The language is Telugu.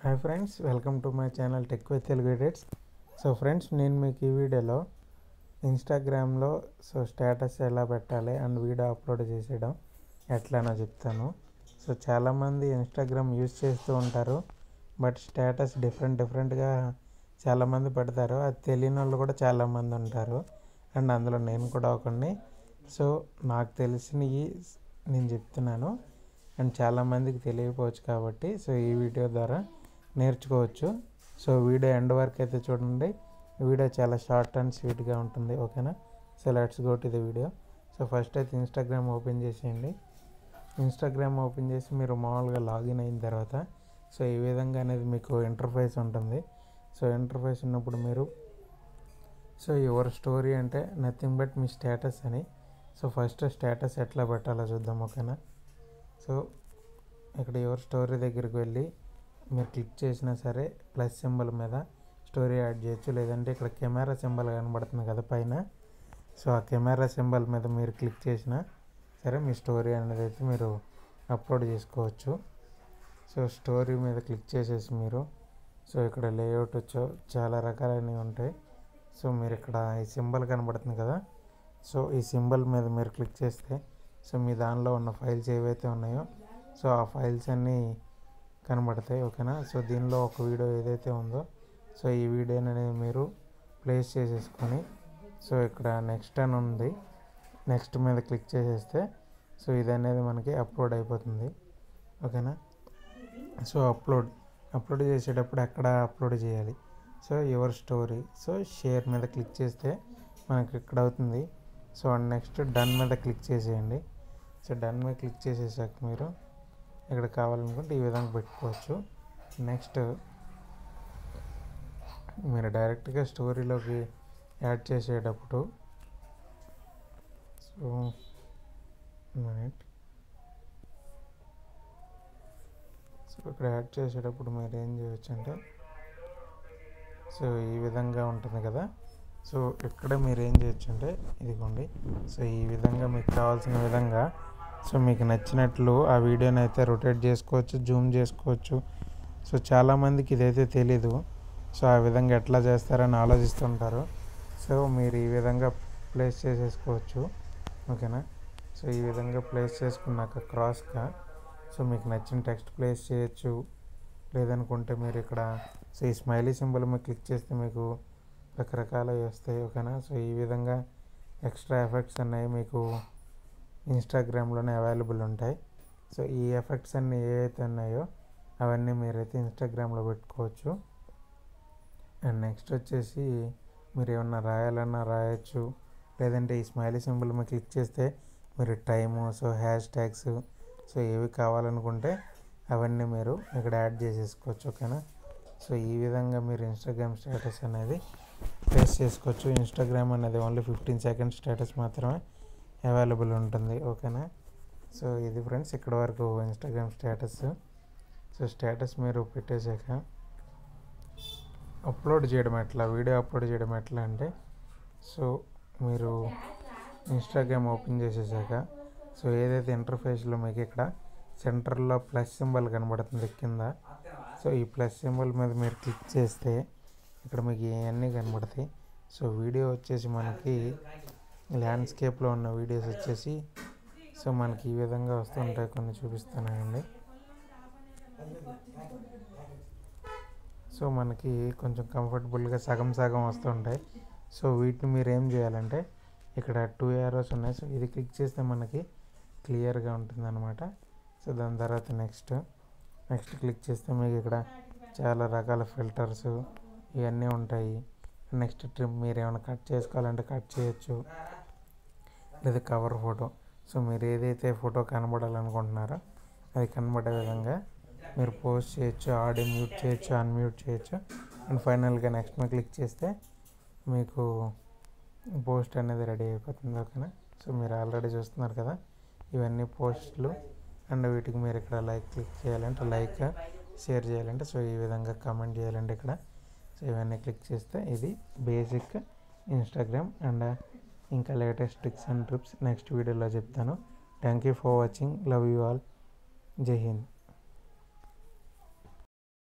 hi friends welcome to my channel tech with Telugu edits so friends నేను మీకు ఈ వీడియోలో ఇన్స్టాగ్రామ్లో సో స్టేటస్ ఎలా పెట్టాలి అండ్ వీడియో అప్లోడ్ చేసేయడం ఎట్లానో చెప్తాను సో చాలామంది ఇన్స్టాగ్రామ్ యూజ్ చేస్తూ ఉంటారు బట్ స్టేటస్ డిఫరెంట్ డిఫరెంట్గా చాలామంది పెడతారు అది తెలియని వాళ్ళు కూడా చాలామంది ఉంటారు అండ్ అందులో నేను కూడా ఒకడిని సో నాకు తెలిసినవి నేను చెప్తున్నాను అండ్ చాలామందికి తెలియకపోవచ్చు కాబట్టి సో ఈ వీడియో ద్వారా నేర్చుకోవచ్చు సో వీడియో ఎండ్ వరకు అయితే చూడండి వీడియో చాలా షార్ట్ అండ్ స్వీట్గా ఉంటుంది ఓకేనా so let's go to the video so first అయితే ఇన్స్టాగ్రామ్ ఓపెన్ చేసేయండి ఇన్స్టాగ్రామ్ ఓపెన్ చేసి మీరు మామూలుగా లాగిన్ అయిన తర్వాత సో ఈ విధంగా అనేది మీకు ఇంటర్ఫేస్ ఉంటుంది సో ఇంటర్ఫేస్ ఉన్నప్పుడు మీరు సో యువర్ స్టోరీ అంటే నథింగ్ బట్ మీ స్టేటస్ అని సో ఫస్ట్ స్టేటస్ ఎట్లా పెట్టాలో చూద్దాం ఓకేనా సో ఇక్కడ యువర్ స్టోరీ దగ్గరికి వెళ్ళి మీరు క్లిక్ చేసినా సరే ప్లస్ సింబల్ మీద స్టోరీ యాడ్ చేయొచ్చు లేదంటే ఇక్కడ కెమెరా సింబల్ కనబడుతుంది కదా పైన సో ఆ కెమెరా సింబల్ మీద మీరు క్లిక్ చేసినా సరే మీ స్టోరీ అనేది అయితే మీరు అప్లోడ్ చేసుకోవచ్చు సో స్టోరీ మీద క్లిక్ చేసేసి మీరు సో ఇక్కడ లేఅవుట్ వచ్చో చాలా రకాలైనవి ఉంటాయి సో మీరు ఇక్కడ ఈ సింబల్ కనబడుతుంది కదా సో ఈ సింబల్ మీద మీరు క్లిక్ చేస్తే సో మీ దానిలో ఉన్న ఫైల్స్ ఏవైతే ఉన్నాయో సో ఆ ఫైల్స్ అన్నీ కనబడతాయి ఓకేనా సో దీనిలో ఒక వీడియో ఏదైతే ఉందో సో ఈ వీడియోని అనేది మీరు ప్లేస్ చేసేసుకొని సో ఇక్కడ నెక్స్ట్ అని ఉంది నెక్స్ట్ మీద క్లిక్ చేసేస్తే సో ఇది అనేది మనకి అప్లోడ్ అయిపోతుంది ఓకేనా సో అప్లోడ్ అప్లోడ్ చేసేటప్పుడు ఎక్కడ అప్లోడ్ చేయాలి so your story so share మీద క్లిక్ చేస్తే మనకి ఇక్కడ అవుతుంది సో నెక్స్ట్ డన్ మీద క్లిక్ చేసేయండి సో డన్ మీద క్లిక్ చేసేసాక మీరు ఇక్కడ కావాలనుకుంటే ఈ విధంగా పెట్టుకోవచ్చు నెక్స్ట్ మీరు డైరెక్ట్గా స్టోరీలోకి యాడ్ చేసేటప్పుడు సో మినిట్ సో ఇక్కడ యాడ్ చేసేటప్పుడు మీరు ఏం చేయవచ్చు అంటే సో ఈ విధంగా ఉంటుంది కదా సో ఇక్కడ మీరు ఏం చేయొచ్చు అంటే ఇదిగోండి సో ఈ విధంగా మీకు కావాల్సిన విధంగా సో మీకు నచ్చినట్లు ఆ వీడియోని అయితే రొటేట్ చేసుకోవచ్చు జూమ్ చేసుకోవచ్చు సో చాలామందికి ఇదైతే తెలీదు సో ఆ విధంగా ఎట్లా చేస్తారని ఆలోచిస్తుంటారు సో మీరు ఈ విధంగా ప్లేస్ చేసేసుకోవచ్చు ఓకేనా సో ఈ విధంగా ప్లేస్ చేసుకున్నాక క్రాస్గా సో మీకు నచ్చిన టెక్స్ట్ ప్లేస్ చేయొచ్చు లేదనుకుంటే మీరు ఇక్కడ సో ఈ స్మైలీ సింబల్ మీద క్లిక్ చేస్తే మీకు రకరకాలవి వస్తాయి ఓకేనా సో ఈ విధంగా ఎక్స్ట్రా ఎఫెక్ట్స్ అన్నవి మీకు ఇన్స్టాగ్రామ్లోనే అవైలబుల్ ఉంటాయి సో ఈ ఎఫెక్ట్స్ అన్నీ ఏవైతే ఉన్నాయో అవన్నీ మీరైతే ఇన్స్టాగ్రామ్లో పెట్టుకోవచ్చు అండ్ నెక్స్ట్ వచ్చేసి మీరు ఏమన్నా రాయాలన్నా రాయొచ్చు లేదంటే ఈ స్మైలీ సింబల్ మీద క్లిక్ చేస్తే మీరు time so hash tags so ఏవి కావాలనుకుంటే అవన్నీ మీరు ఇక్కడ యాడ్ చేసేసుకోవచ్చు ఓకేనా సో ఈ విధంగా మీరు ఇన్స్టాగ్రామ్ స్టేటస్ అనేది ప్లేస్ చేసుకోవచ్చు ఇన్స్టాగ్రామ్ అనేది ఓన్లీ ఫిఫ్టీన్ సెకండ్స్ స్టేటస్ మాత్రమే అవైలబుల్ ఉంటుంది ఓకేనా సో ఇది ఫ్రెండ్స్ ఇక్కడ వరకు ఇన్స్టాగ్రామ్ స్టేటస్ సో స్టేటస్ మీరు పెట్టేశాక అప్లోడ్ చేయడం ఎట్లా వీడియో అప్లోడ్ చేయడం ఎట్లా అంటే సో మీరు ఇన్స్టాగ్రామ్ ఓపెన్ చేసేసాక సో ఏదైతే ఇంటర్ఫేస్లో మీకు ఇక్కడ సెంటర్లో ప్లస్ సింబల్ కనబడుతుంది కింద సో ఈ ప్లస్ సింబల్ మీద మీరు క్లిక్ చేస్తే ఇక్కడ మీకు ఇవన్నీ కనబడతాయి సో వీడియో వచ్చేసి మనకి ల్యాండ్స్కేప్లో ఉన్న వీడియోస్ వచ్చేసి సో మనకి ఈ విధంగా వస్తుంటాయి కొన్ని చూపిస్తానండి సో మనకి కొంచెం కంఫర్టబుల్గా సగం సగం వస్తుంటాయి సో వీటిని మీరు ఏం చేయాలంటే ఇక్కడ టూ యారోస్ ఉన్నాయి సో ఇది క్లిక్ చేస్తే మనకి క్లియర్గా ఉంటుంది అనమాట సో దాని తర్వాత నెక్స్ట్ నెక్స్ట్ క్లిక్ చేస్తే మీకు ఇక్కడ చాలా రకాల ఫిల్టర్స్ ఇవన్నీ ఉంటాయి నెక్స్ట్ ట్రిమ్ మీరు ఏమైనా కట్ చేసుకోవాలంటే కట్ చేయొచ్చు లేదా కవర్ ఫోటో సో మీరు ఏదైతే ఫోటో కనబడాలనుకుంటున్నారో అది కనబడే విధంగా మీరు పోస్ట్ చేయొచ్చు ఆడియో మ్యూట్ చేయొచ్చు అన్మ్యూట్ చేయొచ్చు అండ్ ఫైనల్గా నెక్స్ట్ మీద క్లిక్ చేస్తే మీకు పోస్ట్ అనేది రెడీ అయిపోతుంది ఓకేనా సో మీరు ఆల్రెడీ చూస్తున్నారు కదా ఇవన్నీ పోస్టులు అండ్ వీటికి మీరు ఇక్కడ లైక్ క్లిక్ చేయాలంటే లైక్ షేర్ చేయాలంటే సో ఈ విధంగా కామెంట్ చేయాలంటే ఇక్కడ సో ఇవన్నీ క్లిక్ చేస్తే ఇది బేసిక్ ఇన్స్టాగ్రామ్ అండ్ ఇంకా latest tricks and trips next వీడియోలో చెప్తాను thank you for watching love you all Jai Hind